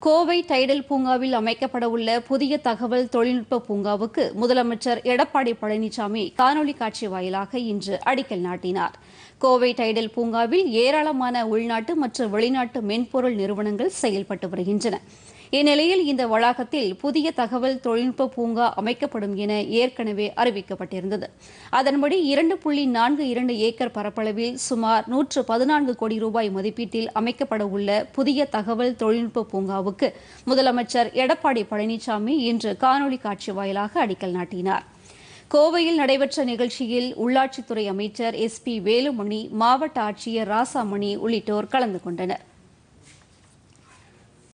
Kovai tidal பூங்காவில் அமைக்கப்பட உள்ள புதிய தகவல் தொழில்நுட்ப பூங்காவுக்கு முதலமைச்சர் எடப்பாடி பழனிசாமி காணொலி காட்சி வாயிலாக இன்று அடிக்கல் நாட்டினார் கோவை டைடல் பூங்காவில் ஏராளமான உள்நாட்டு மற்றும் வெளிநாட்டு மென்பொருள் நிறுவனங்கள் செயல்பட்டு வருகின்றன இந்நிலையில் இந்த வளாகத்தில் புதிய தகவல் தொழில்நுட்ப பூங்கா அமைக்கப்படும் என ஏற்கனவே அறிவிக்கப்பட்டிருந்தது அதன்படி இரண்டு புள்ளி நான்கு இரண்டு ஏக்கர் பரப்பளவில் சுமார் நூற்று பதினான்கு கோடி ரூபாய் மதிப்பீட்டில் அமைக்கப்பட உள்ள புதிய தகவல் தொழில்நுட்ப பூங்காவுக்கு முதலமைச்சர் எடப்பாடி பழனிசாமி இன்று காணொலி காட்சி வாயிலாக அடிக்கல் நாட்டினார் கோவையில் நடைபெற்ற நிகழ்ச்சியில் உள்ளாட்சித்துறை அமைச்சர் எஸ் பி வேலுமணி மாவட்ட ஆட்சியர் ராசாமணி உள்ளிட்டோர் கலந்து கொண்டனர்